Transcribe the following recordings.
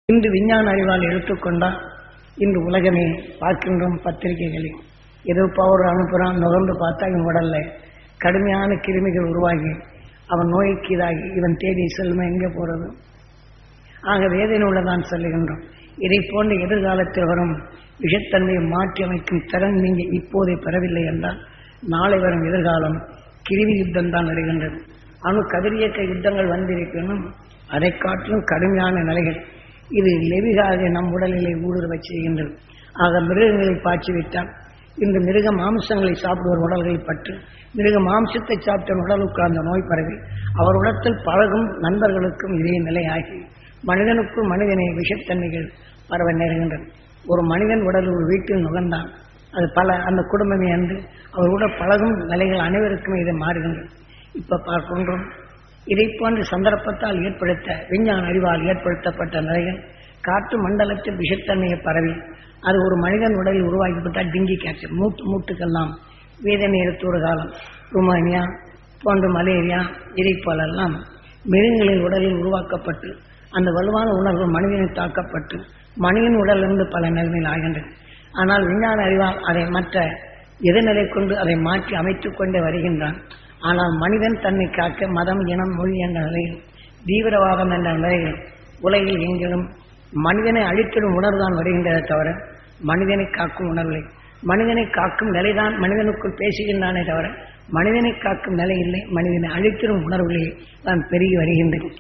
இன்று விஞ்ஞான அறிவால் எடுத்துக்கொண்டால் இன்று உலகமே பார்க்கின்றோம் பத்திரிகைகளில் ஏதோ பவர் அனுப்புகிறான் நுகர்ந்து பார்த்தா இவன் உடல்ல கடுமையான கிருமிகள் உருவாகி அவன் நோய்க்கு இதாகி இவன் தேடி செல்வம் எங்கே போறது ஆக வேதனை உள்ளதான் சொல்லுகின்றோம் இதை போன்ற எதிர்காலத்தில் வரும் விஷத்தன்மையை மாற்றி அமைக்கும் திறன் நீங்க இப்போதே பெறவில்லை என்றால் நாளை வரும் எதிர்காலம் கிருமி யுத்தம் தான் வருகின்றது அணு கதிரியக்க யுத்தங்கள் வந்திருக்கணும் அதை காட்டிலும் கடுமையான நிலைகள் இது லெவிகாக நம் உடலிலே ஊடுருவச் செய்கின்றது ஆக மிருகங்களை பாய்ச்சிவிட்டால் இந்த மிருக மாம்சங்களை சாப்பிடுவோர் உடல்களை பற்று மிருக மாம்சத்தை சாப்பிட்ட உடலுக்கு அந்த நோய் பரவி அவர் உடத்தில் பழகும் நண்பர்களுக்கும் இதே நிலையாகி மனிதனுக்கும் மனிதனை விஷத்தன்மைகள் பரவ நேருகின்றன ஒரு மனிதன் உடல் ஒரு வீட்டில் நுகர்ந்தான் அது பல அந்த குடும்பமே அன்று அவரோட பழகும் நிலைகள் அனைவருக்குமே இதை மாறுகின்றன இப்ப பார்க்கின்றோம் இதை போன்ற சந்தர்ப்பத்தால் ஏற்படுத்த விஞ்ஞான அறிவால் ஏற்படுத்தப்பட்ட நிலைகள் காற்று மண்டலத்தில் விஷத்தன்மையை பரவி அது ஒரு மனிதன் உடலில் உருவாக்கப்பட்டால் டிங்கி காய்ச்சல் மூட்டு மூட்டுக்கெல்லாம் வேதனை எடுத்து காலம் ருமானியா போன்ற மலேரியா இதை போலெல்லாம் மிருகங்களின் உடலில் உருவாக்கப்பட்டு அந்த வலுவான உணர்வு மனிதனை தாக்கப்பட்டு மனிதன் உடலிருந்து பல நிலைமையில் ஆகின்றன ஆனால் விஞ்ஞான அறிவால் அதை மற்ற எதிர்நிலை கொண்டு அதை மாற்றி அமைத்துக் கொண்டே வருகின்றான் ஆனால் மனிதன் தன்னை காக்க மதம் இனம் மொழி என்ற நிலையில் தீவிரவாதம் என்ற நிலையில் உலகில் எங்கிலும் மனிதனை அழித்திடும் உணர்வுதான் வருகின்றதை தவிர மனிதனை காக்கும் உணர்வில்லை மனிதனை காக்கும் நிலைதான் மனிதனுக்குள் பேசுகின்றானே தவிர மனிதனை காக்கும் நிலை இல்லை மனிதனை அழித்திடும் உணர்வுகளே தான் பெருகி வருகின்றது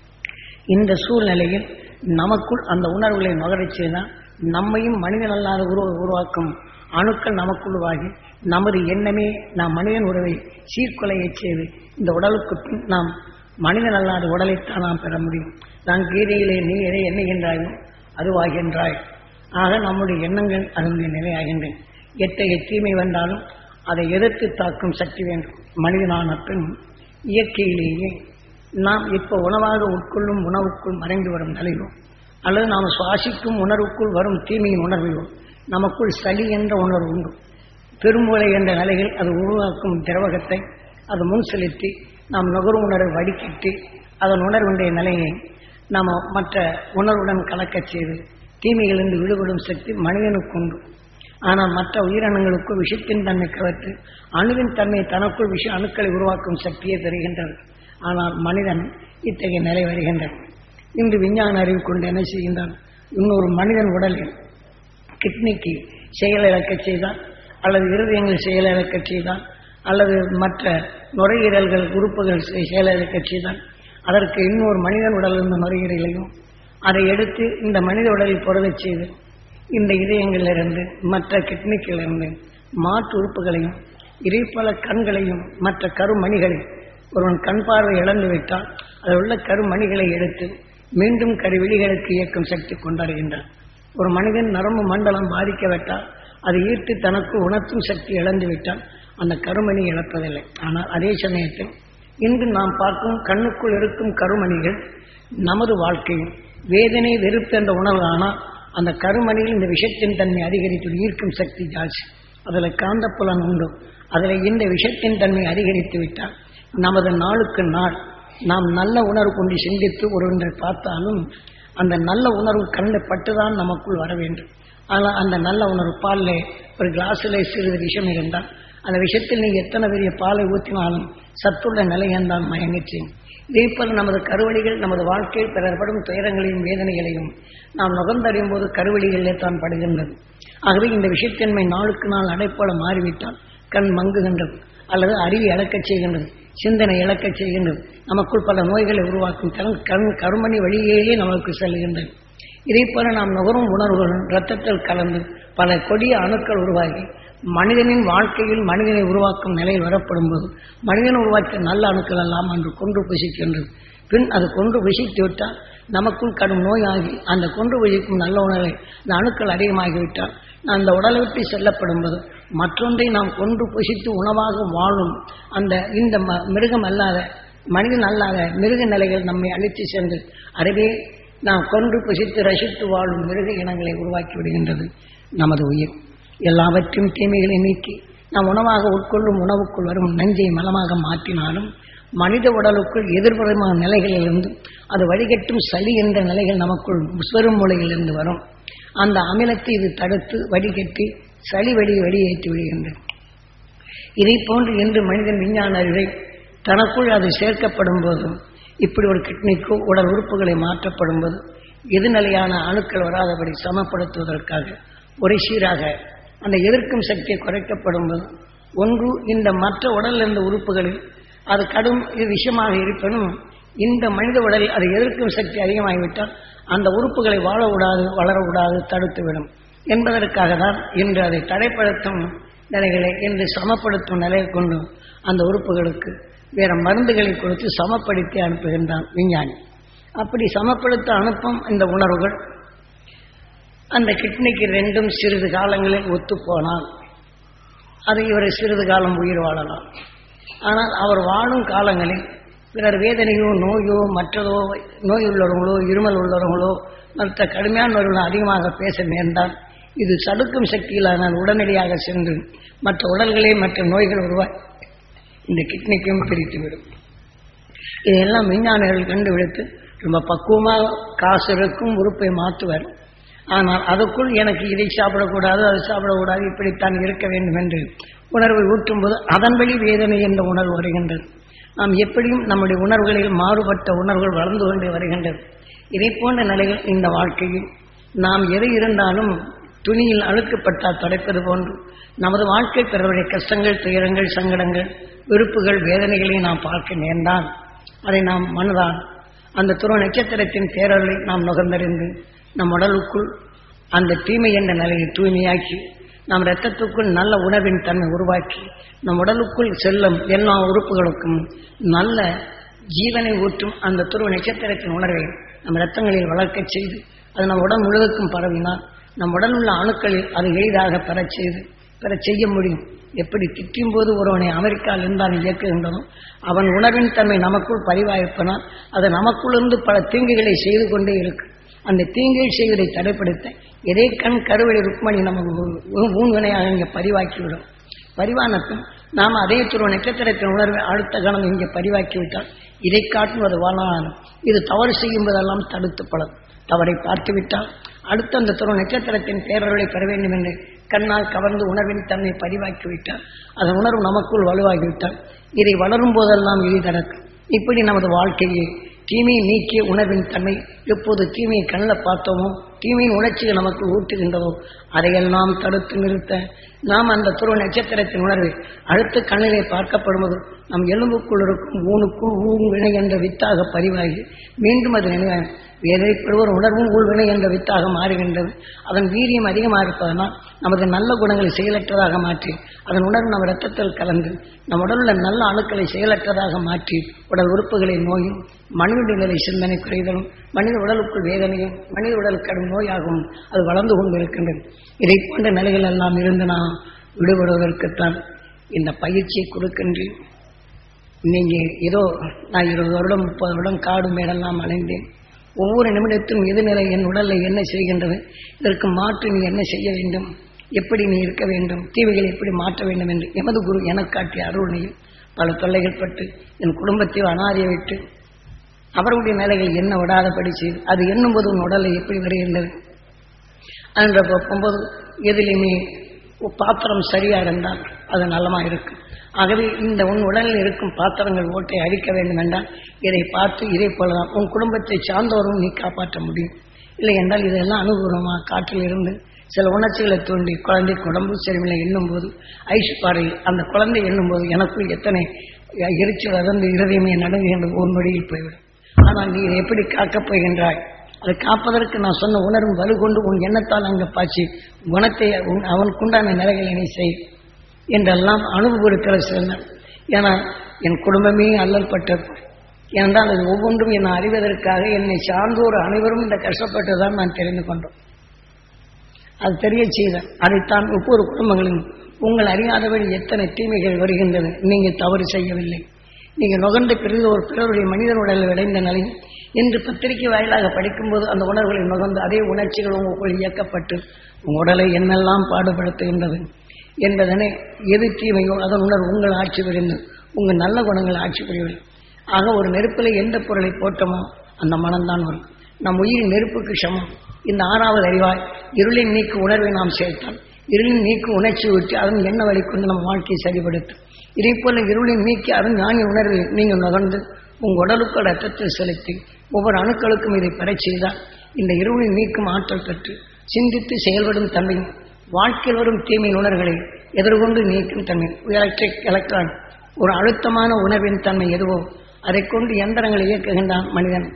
இந்த சூழ்நிலையில் நமக்குள் அந்த உணர்வுகளை நுகரச் செய்தால் நம்மையும் மனிதன் அல்லாத உருவ உருவாக்கும் அணுக்கள் நமக்குள் உருவாகி நமது எண்ணமே நாம் மனிதன் உறவை சீர்குலையை செய்து இந்த உடலுக்கு பின் நாம் மனிதன் அல்லாத உடலைத்தான் நாம் பெற முடியும் நான் கீதையிலே நீ எதை எண்ணுகின்றாயோ அதுவாகின்றாய் ஆக நம்முடைய எண்ணங்கள் அதனுடைய நிலையாகின்றன எத்தகைய தீமை வந்தாலும் அதை எதிர்த்து தாக்கும் சக்தி வேண்டும் மனிதனான பின் இயற்கையிலேயே நாம் இப்போ உணவாக உட்கொள்ளும் உணவுக்குள் மறைந்து வரும் நிலையிலோ அல்லது நாம் சுவாசிக்கும் உணர்வுக்குள் வரும் தீமையின் உணர்வையோ நமக்குள் சளி என்ற உணர்வு உண்டு பெரும்புலை என்ற நிலையில் அது உருவாக்கும் திரவகத்தை அது முன் செலுத்தி நாம் நுகரும் உணர்வை வடிக்கிட்டு அதன் உணர்வுடைய நிலையை நாம் மற்ற உணர்வுடன் கலக்கச் செய்து தீமைகளிலிருந்து விடுபடும் சக்தி மனிதனுக்கு உண்டு ஆனால் மற்ற உயிரினங்களுக்கு விஷத்தின் தன்மை கவர்த்து அணுவின் தன்மை தனக்குள் விஷ அணுக்களை உருவாக்கும் சக்தியை பெறுகின்றது ஆனால் மனிதன் இத்தகைய நிலை வருகின்றன இன்று விஞ்ஞான அறிவு கொண்டு என்ன செய்கின்றான் இன்னொரு மனிதன் உடலில் கிட்னிக்கு செயலிழக்கச் செய்தால் அல்லது இருதயங்கள் செயலிழக்கச் செய்தால் அல்லது மற்ற நுரையீரல்கள் உறுப்புகள் செயலிழக்கச் செய்தால் அதற்கு இன்னொரு மனிதன் உடல் இருந்த நுரையீரலையும் அதை எடுத்து இந்த மனித உடலில் புரதச் செய்து இந்த இதயங்களிலிருந்து மற்ற கிட்னிக்கிலிருந்து மாற்று உறுப்புகளையும் இதேபோல கண்களையும் மற்ற கருமணிகளையும் ஒருவன் கண் பார்வை இழந்து விட்டால் அதில் உள்ள கருமணிகளை எடுத்து மீண்டும் கருவிழிகளுக்கு இயக்கும் சக்தி கொண்டாடுகின்றான் ஒரு மனிதன் நரம்பு மண்டலம் பாதிக்கவிட்டால் அதை ஈர்த்து தனக்கு உணர்த்தும் சக்தி இழந்து விட்டால் அந்த கருமணி இழப்பதில்லை ஆனால் அதே சமயத்தில் இன்று நாம் பார்க்கும் கண்ணுக்குள் இருக்கும் கருமணிகள் நமது வாழ்க்கையில் வேதனை வெறுப்பு என்ற உணர்வு ஆனால் அந்த கருமணியில் இந்த விஷத்தின் தன்மை அதிகரித்து ஈர்க்கும் சக்தி ஜாஸ்தி அதில் காந்தப்புலன் உண்டு அதில் இந்த விஷத்தின் தன்மை அதிகரித்து விட்டால் நமது நாளுக்கு நாள் நாம் நல்ல உணர்வு கொண்டு சிந்தித்து ஒருவரை பார்த்தாலும் அந்த நல்ல உணர்வு கண்ணில் பட்டுதான் நமக்குள் வர வேண்டும் ஆனால் அந்த நல்ல உணர்வு பாலில் ஒரு கிளாஸில் சிறிது விஷம் இருந்தால் அந்த விஷயத்தில் நீங்கள் எத்தனை பெரிய பாலை ஊற்றினாலும் சத்துள்ள நிலை என்றால் மயங்கிச்சு இதே போல நமது கருவழிகள் நமது வாழ்க்கையில் பிறப்படும் துயரங்களையும் வேதனைகளையும் நாம் நுகர்ந்தறியும் போது கருவழிகளிலே தான் படுகின்றது ஆகவே இந்த விஷயத்தன்மை நாளுக்கு நாள் அடைப்போல மாறிவிட்டால் கண் மங்குகின்றது அல்லது அறிவை இழக்கச் செய்கின்றது சிந்தனை இழக்கச் செய்கின்றது நமக்குள் பல நோய்களை உருவாக்கும் கண் கண் கருமணி வழியேயே நமக்கு செல்கின்றது இதே போல நாம் நுகரும் உணர்வுகள் இரத்தத்தில் கலந்து பல கொடிய அணுக்கள் உருவாகி மனிதனின் வாழ்க்கையில் மனிதனை உருவாக்கும் நிலையில் வரப்படும் போது மனிதன் உருவாக்கிய நல்ல அணுக்கள் எல்லாம் அன்று கொன்று புசிக்கின்றது பின் அது கொன்று புசித்து விட்டால் நமக்குள் கடும் நோயாகி அந்த கொன்று புசிக்கும் நல்ல உணவை இந்த அணுக்கள் அதிகமாகிவிட்டால் அந்த உடலை விட்டு செல்லப்படும் போது மற்றொன்றை நாம் கொன்று புசித்து உணவாக வாழும் அந்த இந்த மிருகம் அல்லாத மனிதன் அல்லாத மிருக நிலைகள் நம்மை அழைத்து சென்று அதுவே நாம் கொன்று புசித்து ரசித்து வாழும் மிருக இனங்களை உருவாக்கி விடுகின்றது நமது உயிர் எல்லாவற்றையும் தீமைகளை நீக்கி நாம் உணவாக உட்கொள்ளும் உணவுக்குள் வரும் நஞ்சை மலமாக மாற்றினாலும் மனித உடலுக்குள் எதிர்புறமான நிலைகளிலிருந்து அது வடிகட்டும் சளி என்ற நிலைகள் நமக்குள் பெருமூலையிலிருந்து வரும் அந்த அமிலத்தை இது தடுத்து வடிகட்டி சளி வடி வெளியேற்றி விடுகின்றது இதை போன்று இன்று மனிதன் விஞ்ஞான அறிவை தனக்குள் அது சேர்க்கப்படும் போதும் இப்படி ஒரு கிட்னிக்கோ உடல் உறுப்புகளை மாற்றப்படும் போது எதிர்நிலையான அணுக்கள் வராதபடி சமப்படுத்துவதற்காக ஒரு சீராக அந்த எதிர்க்கும் சக்தியை குறைக்கப்படும் போது ஒன்று இந்த மற்ற உடல் இருந்த உறுப்புகளில் அது கடும் இது விஷமாக இருப்பினும் இந்த மனித உடலில் அது எதிர்க்கும் சக்தி அதிகமாகிவிட்டால் அந்த உறுப்புகளை வாழக்கூடாது வளரக்கூடாது தடுத்துவிடும் என்பதற்காக தான் இன்று அதை தடைப்படுத்தும் நிலைகளை இன்று சமப்படுத்தும் நிலையை கொண்டு அந்த உறுப்புகளுக்கு வேற மருந்துகளை கொடுத்து சமப்படுத்தி அனுப்புகின்றான் விஞ்ஞானி அப்படி சமப்படுத்த அனுப்பும் இந்த உணர்வுகள் அந்த கிட்னிக்கு ரெண்டும் சிறிது காலங்களில் ஒத்துப்போனால் அது இவரை சிறிது காலம் உயிர் வாழலாம் ஆனால் அவர் வாழும் காலங்களில் பிறர் வேதனையோ நோயோ மற்றதோ நோய் உள்ளவர்களோ இருமல் உள்ளவர்களோ மற்ற கடுமையான நோய்கள் அதிகமாக பேச நேர்ந்தால் இது சடுக்கும் சக்தியிலானால் உடனடியாக சென்று மற்ற உடல்களே மற்ற நோய்கள் உருவாய் இந்த கிட்னிக்கும் பிரித்துவிடும் இதையெல்லாம் விஞ்ஞானிகள் கண்டுபிடித்து ரொம்ப பக்குவமாக காசு இருக்கும் உறுப்பை மாற்றுவார் ஆனால் அதுக்குள் எனக்கு இதை சாப்பிடக்கூடாது அதை சாப்பிடக்கூடாது இப்படித்தான் இருக்க வேண்டும் என்று உணர்வை ஊற்றும் போது அதன் வழி வேதனை என்ற உணர்வு வருகின்றது நாம் எப்படியும் நம்முடைய உணர்வுகளில் மாறுபட்ட உணர்வுகள் வளர்ந்து கொண்டே வருகின்றது இதை போன்ற நிலைகள் இந்த வாழ்க்கையில் நாம் எது இருந்தாலும் துணியில் அழுக்கப்பட்டால் துடைப்பது போன்று நமது வாழ்க்கை பிறருடைய கஷ்டங்கள் துயரங்கள் சங்கடங்கள் விருப்புகள் வேதனைகளை நாம் பார்க்க நேர்ந்தால் அதை நாம் மனதால் அந்த துருவ நட்சத்திரத்தின் பேரலை நாம் நுகர்ந்தறிந்து நம் உடலுக்குள் அந்த தீமை என்ற நிலையை தூய்மையாக்கி நம் இரத்தத்துக்குள் நல்ல உணவின் தன்மை உருவாக்கி நம் உடலுக்குள் செல்லும் எல்லா உறுப்புகளுக்கும் நல்ல ஜீவனை ஊற்றும் அந்த துருவ நட்சத்திரத்தின் உணர்வை நம் இரத்தங்களில் வளர்க்கச் செய்து அது நம் உடல் முழுவதுக்கும் பரவினால் நம் உடல் உள்ள அணுக்களில் அது எளிதாக பெறச் செய்து பெறச் செய்ய முடியும் எப்படி திட்டும் போது ஒருவனை அமெரிக்காவில் இருந்தால் இயக்குகின்றனோ அவன் உணர்வின் தன்மை நமக்குள் பதிவாயிருப்பனால் அது நமக்குள்ளிருந்து பல தீங்குகளை செய்து கொண்டே இருக்கும் அந்த தீங்கை செய்வதை தடைப்படுத்த எதே கண் கருவழி ருக்மணி நமக்கு ஊன்வினையாக இங்கே பதிவாக்கிவிடும் பரிவானத்தும் நாம் அதே துருவ நட்சத்திரத்தின் உணர்வை அடுத்த கணம் இங்கே பதிவாக்கிவிட்டால் இதை காட்டுவது வாழ்நாள் இது தவறு செய்யும் போதெல்லாம் தடுத்து பலம் தவறை பார்த்துவிட்டால் அடுத்த அந்த துருவ நட்சத்திரத்தின் பேரர்களை பெற வேண்டும் என்று கண்ணால் கவர்ந்து உணர்வின் தன்மை பதிவாக்கிவிட்டால் அதன் உணர்வு நமக்குள் வலுவாகிவிட்டால் இதை வளரும் போதெல்லாம் இழி நடக்கும் இப்படி நமது வாழ்க்கையை தீமையை நீக்கிய உணர்வின் தன்மை எப்போது தீமையை கண்ணில் பார்த்தோமோ தீமையின் உணர்ச்சிகள் நமக்கு ஊட்டுகின்றதோ அதையெல்லாம் தடுத்து நிறுத்த நாம் அந்த துருவ நட்சத்திரத்தின் உணர்வை அடுத்த கண்ணிலே பார்க்கப்படுவது நம் எலும்புக்குள் இருக்கும் ஊனுக்குள் ஊழ்வினை என்ற வித்தாக பதிவாகி மீண்டும் அது நினைவாக வேதனைப்படுவோர் உணர்வும் ஊழ்வினை என்ற வித்தாக மாறுகின்றது அதன் வீரியம் அதிகமாக இருப்பதனால் நமது நல்ல குணங்களை செயலற்றதாக மாற்றி அதன் உணர்வு நம் இரத்தத்தில் கலந்து நம் உடலுள்ள நல்ல அணுக்களை செயலற்றதாக மாற்றி உடல் உறுப்புகளை நோயும் மனித நிலை சிந்தனை குறைதலும் மனித உடலுக்குள் வேதனையும் மனித உடல் கடும் நோயாகவும் அது வளர்ந்து கொண்டிருக்கின்றது இதை போன்ற நிலைகள் எல்லாம் இருந்து நாம் விடுபடுவதற்குத்தான் இந்த பயிற்சியை கொடுக்கின்றேன் நீங்கள் ஏதோ நான் இருபது வருடம் முப்பது வருடம் காடு மேடெல்லாம் அலைந்தேன் ஒவ்வொரு நிமிடத்திலும் எதிர்நிலை என் உடலில் என்ன செய்கின்றது இதற்கு மாற்று நீ என்ன செய்ய வேண்டும் எப்படி நீ இருக்க வேண்டும் தீவைகளை எப்படி மாற்ற வேண்டும் என்று எமது குரு எனக்கு காட்டிய அருள்னையில் பல தொல்லைகள் பட்டு என் குடும்பத்தை அனாதிய விட்டு அவருடைய நிலைகள் என்ன விடாதபடி செய்து அது எண்ணும்போது உன் உடலை எப்படி வருகின்றது என்ற போகும்போது எதிலுமே பாத்திரம் சரியா இருந்தால் அது நலமா இருக்கும் ஆகவே இந்த உன் உடலில் இருக்கும் பாத்திரங்கள் ஓட்டை அழிக்க வேண்டும் என்றால் இதை பார்த்து இதை போலதான் உன் குடும்பத்தை சார்ந்தவரும் நீ காப்பாற்ற முடியும் இல்லை என்றால் இதெல்லாம் அனுகூலமாக காற்றில் இருந்து சில உணர்ச்சிகளை தூண்டி குழந்தை உடம்பு சரிமில்லை எண்ணும் போது ஐசு பாறை அந்த குழந்தை எண்ணும் போது எனக்குள் எத்தனை எரிச்சல் அதந்து இருதயமே நடங்குகின்ற ஒரு நொடியில் போய்விடும் ஆனால் நீ இதை எப்படி காக்கப் போகின்றாய் அதை காப்பதற்கு நான் சொன்ன உணர்வும் வலு கொண்டு உன் எண்ணத்தால் அங்கே பாய்ச்சி குணத்தை உன்- அவனுக்குண்டான நிலைகளை நீ செய் என்றெல்லாம் அனுபவப்படுத்தல சொன்னேன் ஏன்னா என் குடும்பமே அல்லல் பட்டது ஏனென்றால் அது ஒவ்வொன்றும் என்னை அறிவதற்காக என்னை சார்ந்தோர் அனைவரும் இந்த கஷ்டப்பட்டு தான் நான் தெரிந்து கொண்டோம் அது தெரிய செய்தேன் அதைத்தான் ஒவ்வொரு குடும்பங்களும் உங்கள் அறியாதபடி எத்தனை தீமைகள் வருகின்றன நீங்கள் தவறு செய்யவில்லை நீங்கள் நுகர்ந்த பிறகு ஒரு பிறருடைய மனிதன் உடலில் விளைந்த நிலை இன்று பத்திரிகை வாயிலாக படிக்கும்போது அந்த உணர்வுகளை நுகர்ந்து அதே உணர்ச்சிகள் உங்களுக்குள் இயக்கப்பட்டு உங்கள் உடலை என்னெல்லாம் பாடுபடுத்துகின்றது என்பதனை எது தீமையோ அதன் உணர்வு உங்கள் ஆட்சி புரிந்து உங்கள் நல்ல குணங்கள் ஆட்சி புரியவில்லை ஆக ஒரு நெருப்பில் எந்த பொருளை போட்டோமோ அந்த மனம்தான் வரும் நம் உயிரின் நெருப்புக்கு சமம் இந்த ஆறாவது அறிவாய் இருளின் நீக்கு உணர்வை நாம் சேர்த்தால் இருளின் நீக்கு உணர்ச்சி விட்டு அதன் எண்ண வழி கொண்டு நம் வாழ்க்கையை சரிபடுத்தும் இதே போல இருளின் நீக்கி அதன் ஞானி உணர்வில் நீங்கள் நுகர்ந்து உங்கள் உடலுக்கு ரத்தத்தை செலுத்தி ஒவ்வொரு அணுக்களுக்கும் இதை பெறச் செய்தால் இந்த இருளின் நீக்கும் ஆற்றல் பெற்று சிந்தித்து செயல்படும் தன்மையும் வாழ்க்கையில் வரும் தீமை உணர்வுகளை எதிர்கொண்டு நீக்கும் தன்மை எலக்ட்ரிக் எலக்ட்ரான் ஒரு அழுத்தமான உணர்வின் தன்மை எதுவோ அதை கொண்டு எந்திரங்களை இயக்குகின்றான் மனிதன்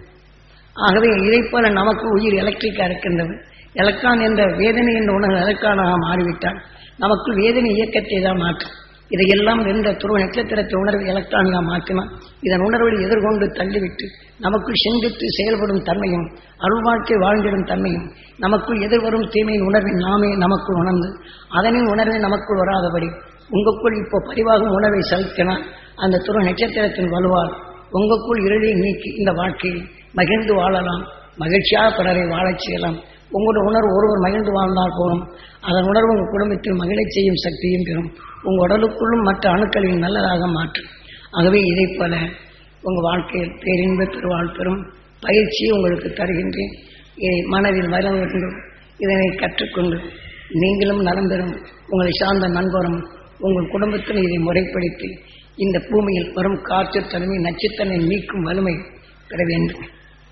ஆகவே இதைப் போல நமக்கு உயிர் எலக்ட்ரிக்கா இருக்கின்றது எலக்ட்ரான் என்ற வேதனை என்ற உணர்வு எலக்ட்ரானாக மாறிவிட்டால் நமக்குள் வேதனை இயக்கத்தை தான் மாற்றும் இதையெல்லாம் எந்த துருவ நட்சத்திரத்தை உணர்வு எலக்ட்ரானிகா மாற்றினால் இதன் உணர்வை எதிர்கொண்டு தள்ளிவிட்டு நமக்குள் சிந்தித்து செயல்படும் தன்மையும் அருள் வாழ்க்கை வாழ்ந்திடும் தன்மையும் நமக்குள் எதிர்வரும் தீமையின் உணர்வின் நாமே நமக்குள் உணர்ந்து அதனின் உணர்வை நமக்குள் வராதபடி உங்களுக்குள் இப்போ பதிவாகும் உணர்வை செலுத்தினால் அந்த துருவ நட்சத்திரத்தின் வலுவால் உங்களுக்குள் இருளை நீக்கி இந்த வாழ்க்கையில் மகிழ்ந்து வாழலாம் மகிழ்ச்சியாக பிறரை வாழச் செய்யலாம் உங்களுடைய உணர்வு ஒருவர் மகிழ்ந்து வாழ்ந்தால் போதும் அதன் உணர்வு உங்கள் குடும்பத்தில் மகிழச் செய்யும் சக்தியும் பெறும் உங்கள் உடலுக்குள்ளும் மற்ற அணுக்களையும் நல்லதாக மாற்றும் ஆகவே இதைப் போல உங்கள் வாழ்க்கையில் பேரின்ப பெருவாழ் பெறும் பயிற்சியை உங்களுக்கு தருகின்றேன் இதை மனதில் வர வேண்டும் இதனை கற்றுக்கொண்டு நீங்களும் நலம் பெறும் உங்களை சார்ந்த நண்பரும் உங்கள் குடும்பத்தில் இதை முறைப்படுத்தி இந்த பூமியில் வரும் காற்று தன்மை நச்சுத்தன்மை நீக்கும் வலிமை பெற வேண்டும்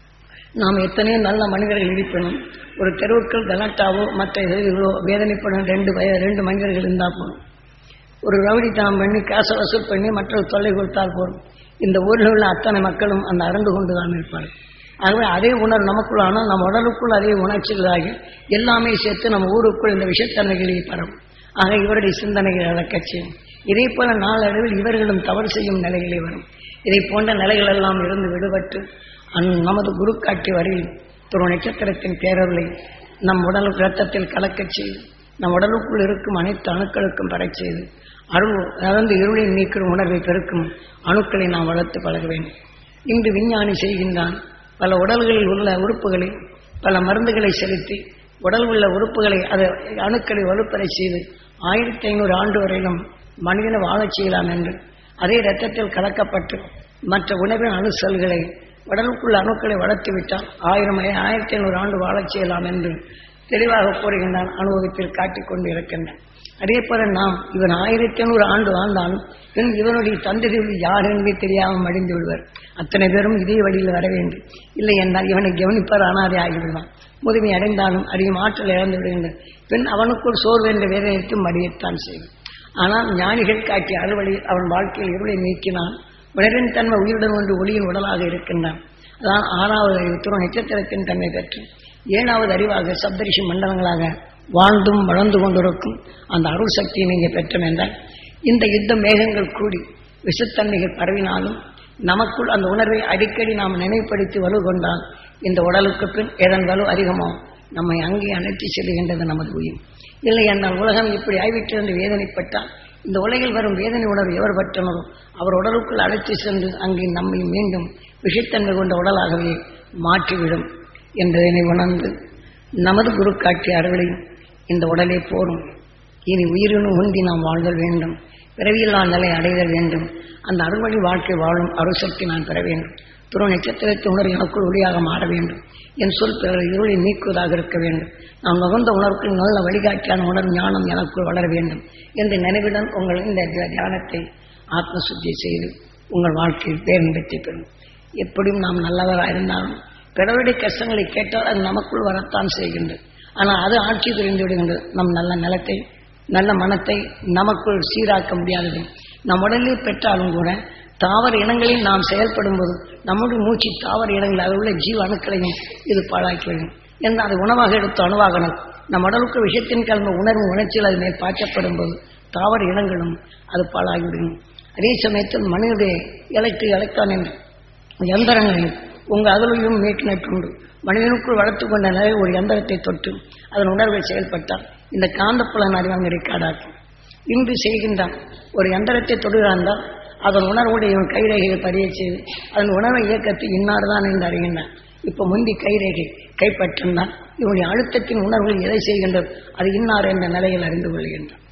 நாம் எத்தனையோ நல்ல மனிதர்கள் இருப்பினும் ஒரு தெருவுக்கள் கலாட்டாவோ மற்ற எதிர்களோ வேதனைப்படும் ரெண்டு வய ரெண்டு மனிதர்கள் இருந்தால் போதும் ஒரு ரவுடி தாம் பண்ணி காசை வசூல் பண்ணி மற்றொரு தொல்லை கொடுத்தால் போதும் இந்த ஊரில் உள்ள அத்தனை மக்களும் அந்த அறந்து கொண்டு தான் இருப்பார்கள் ஆகவே அதே உணர்வு நமக்குள் ஆனால் நம்ம உடலுக்குள் அதே உணர்ச்சிகளாகி எல்லாமே சேர்த்து நம்ம ஊருக்குள் இந்த விஷத்தன்மைகளை பரவும் ஆக இவருடைய சிந்தனைகளை இழக்கச் செய்யும் இதே போல நாளடைவில் இவர்களும் தவறு செய்யும் நிலைகளே வரும் இதை போன்ற நிலைகள் எல்லாம் இருந்து விடுபட்டு அந் நமது குரு காட்டி வரையில் துரு நட்சத்திரத்தின் பேரர்களை நம் உடல் இரத்தத்தில் கலக்கச் செய்து நம் உடலுக்குள் இருக்கும் அனைத்து அணுக்களுக்கும் பெறச் செய்து அருள் அறந்து இருளை நீக்கிற உணர்வை பெருக்கும் அணுக்களை நாம் வளர்த்து பழக வேண்டும் இன்று விஞ்ஞானி செய்கின்றான் பல உடல்களில் உள்ள உறுப்புகளை பல மருந்துகளை செலுத்தி உடல் உள்ள உறுப்புகளை அது அணுக்களை வலுப்பெறச் செய்து ஆயிரத்தி ஐநூறு ஆண்டு வரையிலும் மனிதனை வாழச் செய்யலாம் என்று அதே இரத்தத்தில் கலக்கப்பட்டு மற்ற உணவின் அணு செல்களை உடலுக்குள்ள அணுக்களை வளர்த்து விட்டால் ஆயிரம் ஆயிரத்தி ஐநூறு ஆண்டு வாழச் செய்யலாம் என்று தெளிவாக கூறுகின்றான் அனுபவத்தில் காட்டிக் கொண்டு இருக்கின்றான் அதே போல நாம் இவன் ஆயிரத்தி ஐநூறு ஆண்டு வாழ்ந்தாலும் பின் இவனுடைய தந்தைகள் யார் என்பே தெரியாமல் மடிந்து விடுவர் அத்தனை பேரும் இதே வழியில் வர வேண்டும் இல்லை என்றால் இவனை கவனிப்பார் அனாதை ஆகிவிடுவான் முதுமை அடைந்தாலும் அதிகம் ஆற்றல் இழந்து விடுகின்றன பின் அவனுக்குள் சோர்வு என்ற வேதனைக்கும் மடியத்தான் செய்யும் ஆனால் ஞானிகள் காட்டிய அறுவழியில் அவன் வாழ்க்கையில் இருளை நீக்கினான் உணரின் தன்மை உயிருடன் ஒன்று ஒளியின் உடலாக இருக்கின்றான் அதான் ஆறாவது அறிவு துணை நட்சத்திரத்தின் தன்மை பெற்று ஏழாவது அறிவாக சப்தரிஷி மண்டலங்களாக வாழ்ந்தும் வளர்ந்து கொண்டிருக்கும் அந்த அருள் சக்தியை நீங்கள் பெற்றோம் என்றால் இந்த யுத்த மேகங்கள் கூடி விஷத்தன்மைகள் பரவினாலும் நமக்குள் அந்த உணர்வை அடிக்கடி நாம் நினைவுபடுத்தி வலு கொண்டால் இந்த உடலுக்கு பின் எதன் வலு அதிகமோ நம்மை அங்கே அணைத்து செல்கின்றது நமது உயிர் இல்லை என்றால் உலகம் இப்படி ஆய்விட்டு என்று வேதனைப்பட்டால் இந்த உலகில் வரும் வேதனை உணர்வு எவர் பற்றனரோ அவர் உடலுக்குள் அழைத்து சென்று அங்கே நம்மை மீண்டும் விஷத்தன்மை கொண்ட உடலாகவே மாற்றிவிடும் என்பதனை உணர்ந்து நமது குரு காட்டிய அருளையும் இந்த உடலே போரும் இனி உயிரினும் உந்தி நாம் வாழ்தல் வேண்டும் பிறவியில்லா நிலை அடைதல் வேண்டும் அந்த அருள்வழி வாழ்க்கை வாழும் அருசக்தி நான் பெற வேண்டும் துரு நட்சத்திரத்தை உணர்வு எனக்குள் ஒளியாக மாற வேண்டும் என் சொல் பிறர் இருளை நீக்குவதாக இருக்க வேண்டும் நான் நுகர்ந்த உணர்வுக்கு நல்ல வழிகாட்டியான உணர்வு ஞானம் எனக்குள் வளர வேண்டும் என்ற நினைவுடன் உங்கள் இந்த தியானத்தை ஆத்ம சுத்தி செய்து உங்கள் வாழ்க்கையில் பேரின்பத்தை பெறும் எப்படியும் நாம் நல்லவராக இருந்தாலும் பிறருடைய கஷ்டங்களை கேட்டால் அது நமக்குள் வரத்தான் செய்கின்றது ஆனால் அது ஆட்சி புரிந்து விடுகின்றது நம் நல்ல நிலத்தை நல்ல மனத்தை நமக்குள் சீராக்க முடியாதது நம் உடலில் பெற்றாலும் கூட தாவர இனங்களில் நாம் செயல்படும் போது நம்முடைய மூச்சு தாவர இனங்கள் அதில் உள்ள ஜீவ அணுக்களையும் இது பாழாக்கிவிடும் என்று அதை உணவாக எடுத்து அணுவாகணும் நம் உடலுக்கு விஷயத்தின் கலந்த உணர்வு உணர்ச்சியில் அது மேல் பாய்ச்சப்படும் போது தாவர இனங்களும் அது பாழாகிவிடும் அதே சமயத்தில் மனிதனுடைய எலக்ட்ரிக் எலக்ட்ரான் என்ற எந்திரங்களையும் உங்கள் அதிலும் மீட்டினட்டுண்டு மனிதனுக்குள் வளர்த்து கொண்ட நிலை ஒரு எந்திரத்தை தொட்டு அதன் உணர்வை செயல்பட்டால் இந்த காந்தப்புலன் அறிவாங்க ரெக்கார்டாக்கும் இன்று செய்கின்றான் ஒரு எந்திரத்தை தொடுகிறான் அதன் உணர்வுடைய இவன் கைரேகையை பதிய செய்து அதன் உணர்வை இயக்கத்தை இன்னார்தான் என்று அறிகின்றான் இப்போ முந்தி கைரேகை கைப்பற்றினான் இவனுடைய அழுத்தத்தின் உணர்வுகள் எதை செய்கின்றது அது இன்னார் என்ற நிலையில் அறிந்து கொள்கின்றான்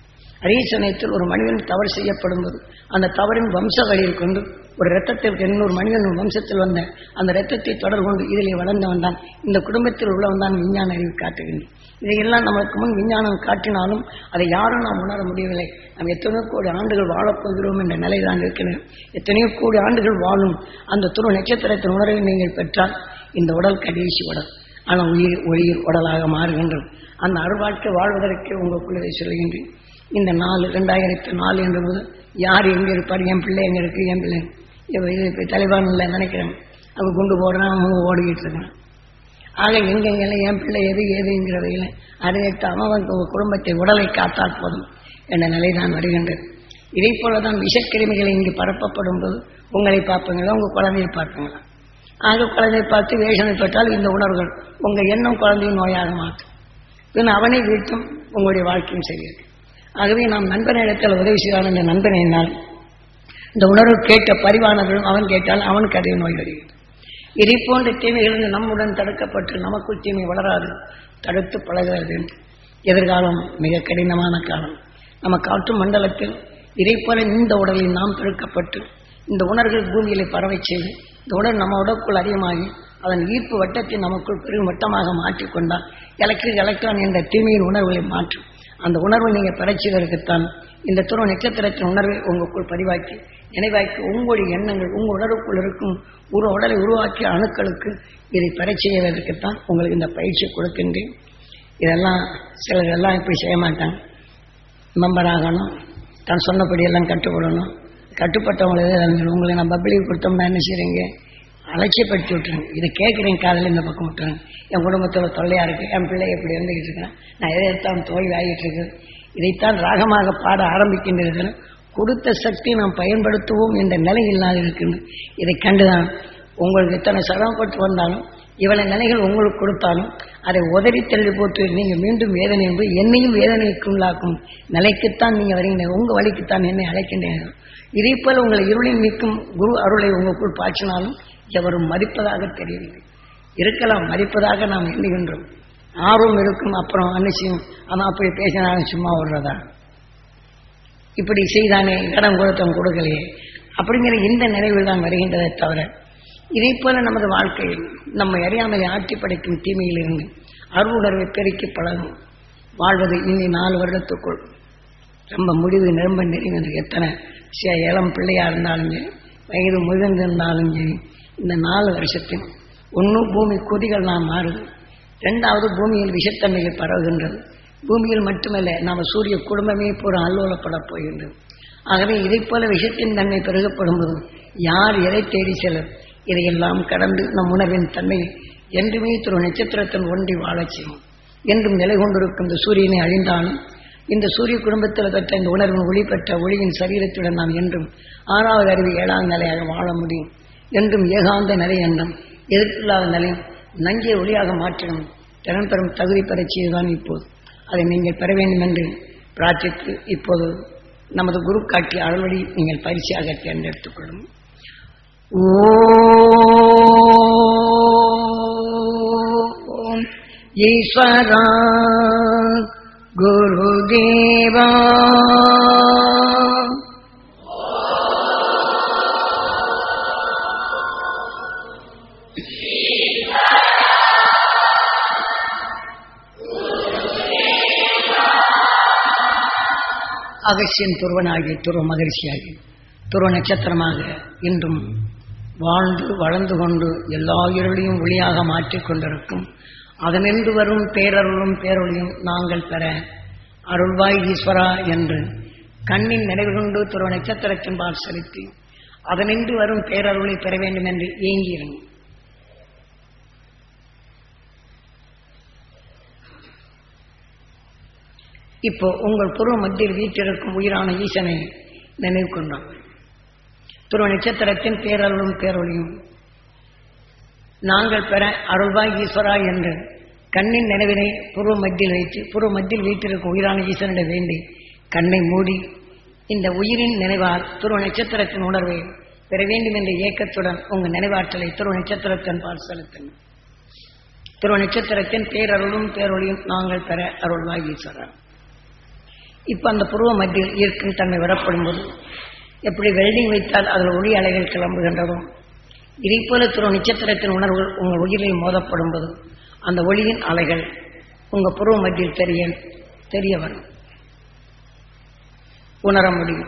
அதே சமயத்தில் ஒரு மனிதன் தவறு செய்யப்படும் போது அந்த தவறின் வம்ச வழியில் கொண்டு ஒரு ரத்தத்திற்கு இன்னொரு மனிதன் வம்சத்தில் வந்த அந்த ரத்தத்தை தொடர் கொண்டு இதிலே வளர்ந்தவன் தான் இந்த குடும்பத்தில் உள்ளவன் தான் விஞ்ஞான அறிவு காட்டுகின்றன இதையெல்லாம் நமக்கு முன் விஞ்ஞானம் காட்டினாலும் அதை யாரும் நாம் உணர முடியவில்லை நாம் எத்தனையோ கோடி ஆண்டுகள் வாழப்போகிறோம் என்ற நிலை தான் இருக்கிறது எத்தனையோ கோடி ஆண்டுகள் வாழும் அந்த துரு நட்சத்திரத்தின் உணர்வை நீங்கள் பெற்றால் இந்த உடல் கடைசி உடல் ஆனால் உயிர் ஒளிர் உடலாக மாறுகின்றது அந்த அருவாழ்க்கை வாழ்வதற்கு உங்களுக்குள்ளதை சொல்லுகின்றேன் இந்த நாலு ரெண்டாயிரத்தி நாலு என்ற போது யார் எங்கே இருப்பார் என் பிள்ளை எங்கே இருக்கு என் பிள்ளை இப்போ இது இப்போ தலைவான் இல்லை நினைக்கிறேன் அவ குண்டு போடுறான் அவங்க ஓடிக்கிட்டு இருக்கான் ஆக எங்கெங்கெல்லாம் என் பிள்ளை எது ஏதுங்கிறதையில் அறிவித்து அவன் குடும்பத்தை உடலை காத்தால் போதும் என்ற நிலை தான் வருகின்றது இதே போல தான் விஷக்கிருமிகள் இங்கு பரப்பப்படும் போது உங்களை பார்ப்பீங்களா உங்கள் குழந்தையை பார்ப்பீங்களா ஆக குழந்தையை பார்த்து வேஷனைப்பட்டால் இந்த உணர்வுகள் உங்கள் எண்ணம் குழந்தையின் நோயாக மாற்றும் பின் அவனை வீட்டும் உங்களுடைய வாழ்க்கையும் செய்கிறது ஆகவே நாம் நண்பனிடத்தில் உதவி செய்வான் என்ற நண்பனை என்னால் இந்த உணர்வு கேட்ட பரிவானவர்களும் அவன் கேட்டால் அவனுக்கு அதே நோய் வருகிறது இதை போன்ற தீமைகளிலிருந்து நம்முடன் தடுக்கப்பட்டு நமக்குள் தீமை வளராது தடுத்து பழகிறது எதிர்காலம் மிக கடினமான காலம் நம்ம காற்று மண்டலத்தில் இதை போல இந்த உடலில் நாம் பெருக்கப்பட்டு இந்த உணர்வுகள் பூமியிலே பரவச் செய்து இந்த உடல் நம்ம உடலுக்குள் அதிகமாகி அதன் ஈர்ப்பு வட்டத்தை நமக்குள் பெரும் வட்டமாக மாற்றிக்கொண்டால் எலக்ட்ரிக் எலக்ட்ரான் என்ற தீமையின் உணர்வுகளை மாற்றும் அந்த உணர்வை நீங்கள் பெறச் செய்வதற்குத்தான் இந்த துருவ நட்சத்திரத்தின் உணர்வை உங்களுக்குள் பதிவாக்கி நினைவாக்கி உங்களுடைய எண்ணங்கள் உங்கள் உடலுக்குள் இருக்கும் ஒரு உடலை உருவாக்கிய அணுக்களுக்கு இதை பெறச் செய்வதற்குத்தான் உங்களுக்கு இந்த பயிற்சி கொடுக்கின்றேன் இதெல்லாம் சிலர் எல்லாம் இப்படி செய்ய மாட்டாங்க மெம்பர் ஆகணும் தான் சொன்னபடியெல்லாம் கட்டுப்படணும் கட்டுப்பட்டவங்களுக்கு உங்களை நான் பப்ளிக் கொடுத்தோம்னா என்ன செய்றீங்க அலட்சியப்படுத்தி விட்டுருங்க இதை கேட்குறேன் காலையில் இந்த பக்கம் விட்டுருங்க என் குடும்பத்தோட தொல்லையாக இருக்குது என் பிள்ளை எப்படி இருந்துகிட்டு இருக்கிறேன் நான் எதை எடுத்தாலும் தோல்வி ஆகிட்டு இருக்கு இதைத்தான் ராகமாக பாட ஆரம்பிக்கின்றது கொடுத்த சக்தி நாம் பயன்படுத்துவோம் என்ற நிலை இல்லாது இருக்கின்றது இதை கண்டுதான் உங்களுக்கு இத்தனை சிரமப்பட்டு வந்தாலும் இவ்வளவு நிலைகள் உங்களுக்கு கொடுத்தாலும் அதை உதறி தள்ளி போட்டு நீங்கள் மீண்டும் வேதனை என்று என்னையும் வேதனைக்குள்ளாக்கும் நிலைக்குத்தான் நீங்கள் வரீங்க உங்கள் வழிக்குத்தான் என்னை அழைக்கின்றீர்கள் இதே போல உங்களை இருளில் நீக்கும் குரு அருளை உங்களுக்குள் பாய்ச்சினாலும் எவரும் மதிப்பதாக தெரியவில்லை இருக்கலாம் மதிப்பதாக நாம் எண்ணுகின்றோம் ஆர்வம் இருக்கும் அப்புறம் அன்னிச்சயம் அவன் அப்படி பேசினாலும் சும்மா விடுறதா இப்படி செய்தானே இடம் கொடுத்தவன் கொடுக்கலையே அப்படிங்கிற இந்த நினைவில் தான் வருகின்றதை தவிர இதே போல நமது வாழ்க்கையில் நம்மை அறியாமலை ஆட்சி படைக்கும் தீமையிலிருந்து அருவுணர்வை பெருக்கி பழகும் வாழ்வது இனி நாலு வருடத்துக்குள் ரொம்ப முடிவு நிரம்ப நெருங்கினது எத்தனை சே- இளம் பிள்ளையா இருந்தாலும் சரி வயது முதிர்ந்திருந்தாலும் சரி இந்த நாலு வருஷத்தில் ஒன்று பூமி கொதிகள் நாம் மாறுது ரெண்டாவது பூமியில் விஷத்தன்மைகள் பரவுகின்றது பூமியில் மட்டுமல்ல நம்ம சூரிய குடும்பமே பூரா அல்லோலப்படப் போகின்றது ஆகவே இதைப் போல விஷத்தின் தன்மை பெருகப்படும் போது யார் எதை தேடி செல்லும் இதையெல்லாம் கடந்து நம் உணர்வின் தன்மையை என்றுமே திரு நட்சத்திரத்தின் ஒன்றி வாழச் செய்யும் என்றும் நிலை கொண்டிருக்கும் இந்த சூரியனை அழிந்தாலும் இந்த சூரிய குடும்பத்தில் பெற்ற இந்த உணர்வின் ஒளி பெற்ற ஒளியின் சரீரத்துடன் நாம் என்றும் ஆறாவது அறிவு ஏழாவது நிலையாக வாழ முடியும் என்றும் ஏகாந்த நிலை என்றும் எதிர்ப்பில்லாத நிலை நங்கிய ஒளியாக மாற்றிடும் திறன் பெறும் தகுதி பெறச் செய்துதான் இப்போது அதை நீங்கள் பெற வேண்டும் என்று பிரார்த்தித்து இப்போது நமது குரு காட்டிய அறுவடை நீங்கள் பரிசையாக தேர்ந்தெடுத்துக் கொள்ளும் ஓம் ஈஸ்வரா குருதேவா அகசியன் துருவனாகி துருவ மகிழ்ச்சியாகி துருவ நட்சத்திரமாக இன்றும் வாழ்ந்து வளர்ந்து கொண்டு எல்லா இருளையும் ஒளியாக மாற்றிக் கொண்டிருக்கும் அதனின்று வரும் பேரருளும் பேரொழியும் நாங்கள் பெற அருள்வாய் ஈஸ்வரா என்று கண்ணின் நிறைவு கொண்டு துருவ நட்சத்திரத்தின் பால் செலுத்தி அதனின்று வரும் பேரருளை பெற வேண்டும் என்று ஏங்கியிருங்க இப்போ உங்கள் புருவ மத்தியில் வீற்றிருக்கும் உயிரான ஈசனை நினைவு கொண்டோம் துருவ நட்சத்திரத்தின் பேரருளும் பேரொழியும் நாங்கள் பெற அருள்வாய் ஈஸ்வரா என்று கண்ணின் நினைவினை புருவ மத்தியில் வைத்து புருவ மத்தியில் வீட்டிருக்கும் உயிரான ஈசனிடம் வேண்டி கண்ணை மூடி இந்த உயிரின் நினைவால் துருவ நட்சத்திரத்தின் உணர்வை பெற வேண்டும் என்ற ஏக்கத்துடன் உங்கள் நினைவாற்றலை துருவ நட்சத்திரத்தின் பால் செலுத்துங்கள் துருவ நட்சத்திரத்தின் பேரருளும் பேரொழியும் நாங்கள் பெற அருள்வாய் ஈஸ்வரா இப்போ அந்த புருவ மத்தியில் ஈர்க்கும் தன்மை விடப்படும் போது எப்படி வெல்டிங் வைத்தால் அதில் ஒளி அலைகள் கிளம்புகின்றதோ இதை போல துற நட்சத்திரத்தின் உணர்வுகள் உங்கள் உயிரில் மோதப்படும் போது அந்த ஒளியின் அலைகள் உங்கள் புருவ மத்தியில் தெரிய தெரிய வரும் உணர முடியும்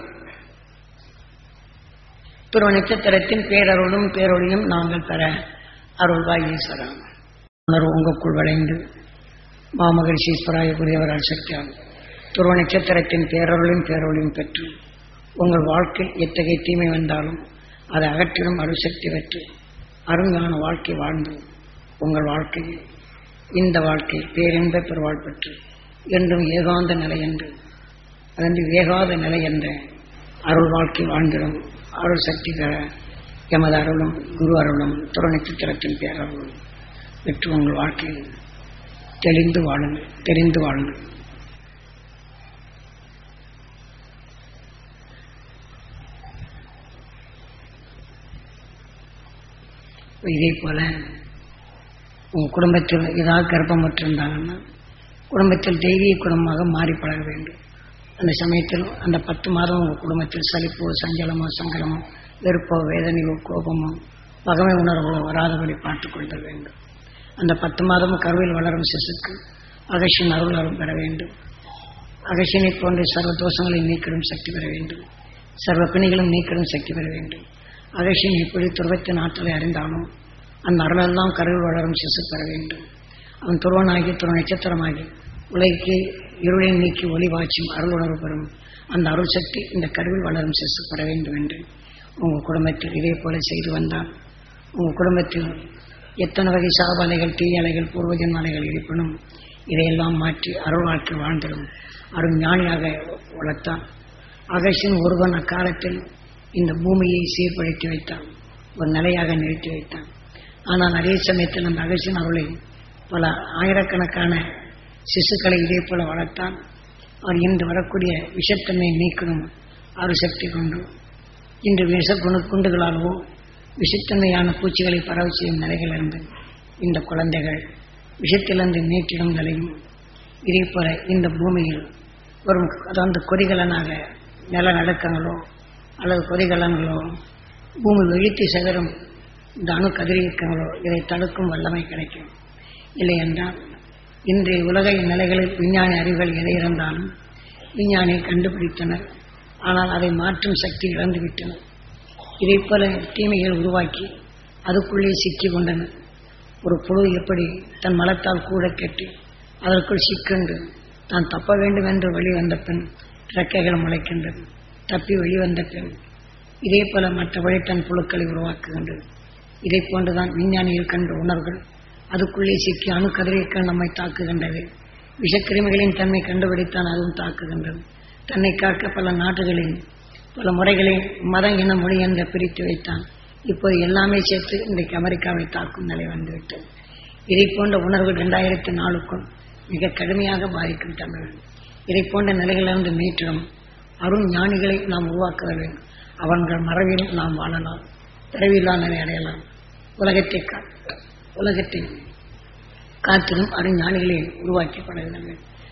துருவ நட்சத்திரத்தின் பேரருளும் பேரொழியும் நாங்கள் பெற அருள்வாய் ஈஸ்வரன் உணர்வு உங்களுக்குள் விளைந்து மாமகரிஷி ஈஸ்வராய குரியவரால் சக்தியாகும் துருவ நட்சத்திரத்தின் பேரருளையும் பேரொழியும் பெற்று உங்கள் வாழ்க்கை எத்தகைய தீமை வந்தாலும் அதை அகற்றிடும் அருசக்தி பெற்று அருங்கான வாழ்க்கை வாழ்ந்து உங்கள் வாழ்க்கையில் இந்த வாழ்க்கை பேரின்ப பெருவாழ் பெற்று என்றும் ஏகாந்த நிலை என்று அதன்றி வேகாத நிலை என்ற அருள் வாழ்க்கை வாழ்ந்திடும் அருள் சக்தி பெற எமது அருளும் குரு அருளும் துற நட்சத்திரத்தின் பேரருளும் பெற்று உங்கள் வாழ்க்கையில் தெளிந்து வாழுங்கள் தெரிந்து வாழுங்கள் இதே போல உங்கள் குடும்பத்தில் ஏதாவது கர்ப்பமற்றிருந்தாங்கன்னா குடும்பத்தில் தெய்வீக குடும்பமாக மாறி பழக வேண்டும் அந்த சமயத்தில் அந்த பத்து மாதம் உங்கள் குடும்பத்தில் சலிப்போ சஞ்சலமோ சங்கடமோ வெறுப்போ வேதனையோ கோபமோ பகமை உணர்வோ வராதபடி பார்த்துக் கொள்ள வேண்டும் அந்த பத்து மாதமும் கருவில் வளரும் சிசுக்கு அகசியின் அருள் அருள் பெற வேண்டும் அகசியனை போன்ற சர்வ தோஷங்களை நீக்கிடும் சக்தி பெற வேண்டும் சர்வ பிணிகளும் நீக்கிடும் சக்தி பெற வேண்டும் அகசியன் எப்படி துருவத்தின் ஆற்றலை அறிந்தானோ அந்த அருளெல்லாம் கருவில் வளரும் சிசு பெற வேண்டும் அவன் துருவனாகி துரு நட்சத்திரமாகி உலகிற்கு இருளை நீக்கி ஒளி வாய்ச்சும் அருள் உணர்வு பெறும் அந்த அருள் சக்தி இந்த கருவில் வளரும் சிசு பெற வேண்டும் என்று உங்கள் குடும்பத்தில் இதே போல செய்து வந்தால் உங்கள் குடும்பத்தில் எத்தனை வகை சாபலைகள் தீயலைகள் பூர்வஜன் அலைகள் இருப்பினும் இதையெல்லாம் மாற்றி அருள் வாழ்க்கை வாழ்ந்திடும் அருள் ஞானியாக வளர்த்தான் அகசின் ஒருவன் அக்காலத்தில் இந்த பூமியை சீர்படுத்தி வைத்தான் ஒரு நிலையாக நிறுத்தி வைத்தான் ஆனால் அதே சமயத்தில் அந்த அகசின் அருளை பல ஆயிரக்கணக்கான சிசுக்களை இதே போல வளர்த்தான் அவர் இன்று வரக்கூடிய விஷத்தன்மை நீக்கணும் அருள் சக்தி கொண்டு இன்று விஷ குண குண்டுகளாலவோ விஷத்தன்மையான பூச்சிகளை பரவ செய்யும் நிலைகளிலிருந்து இந்த குழந்தைகள் விஷத்திலிருந்து நீக்கிடும் நிலையும் இதே போல இந்த பூமியில் வரும் அதாவது கொதிகலனாக நிலநடுக்கங்களோ அல்லது கொதிகலன்களோ பூமி வெழித்து சகரும் இந்த அணு கதிரியக்கங்களோ இதை தடுக்கும் வல்லமை கிடைக்கும் இல்லை என்றால் இன்றைய உலக நிலைகளில் விஞ்ஞானி அறிவுகள் எதை இருந்தாலும் விஞ்ஞானியை கண்டுபிடித்தனர் ஆனால் அதை மாற்றும் சக்தி இழந்துவிட்டனர் இதை போல தீமைகள் உருவாக்கி அதுக்குள்ளே சிக்கி கொண்டனர் ஒரு புழு எப்படி தன் மலத்தால் கூட கட்டி அதற்குள் சிக்கண்டு தான் தப்ப வேண்டும் என்று வெளிவந்த பின் இறக்கைகள் முளைக்கின்றது தப்பி வெளிவந்த பின் இதே போல மற்றபடி தன் புழுக்களை உருவாக்குகின்றது இதை போன்றுதான் விஞ்ஞானிகள் கண்ட உணர்வுகள் அதுக்குள்ளே சிக்கி அணு கதிரியக்கள் நம்மை தாக்குகின்றது விஷக்கிருமிகளின் தன்மை கண்டுபிடித்தான் அதுவும் தாக்குகின்றது தன்னை காக்க பல நாடுகளின் பல முறைகளை மதம் இன மொழி என்று பிரித்து வைத்தான் இப்போது எல்லாமே சேர்த்து இன்றைக்கு அமெரிக்காவை தாக்கும் நிலை வந்துவிட்டது இதை போன்ற உணர்வுகள் இரண்டாயிரத்தி நாலுக்குள் மிக கடுமையாக பாதிக்கும் தமிழ் இதை போன்ற நிலைகளிலிருந்து மீட்டிடும் அருண் ஞானிகளை நாம் உருவாக்க வேண்டும் அவர்கள் மரபில் நாம் வாழலாம் பிறவில்லா நிலை அடையலாம் உலகத்தை கா உலகத்தை காத்திடும் அருஞானிகளை உருவாக்கப்பட வேண்டும்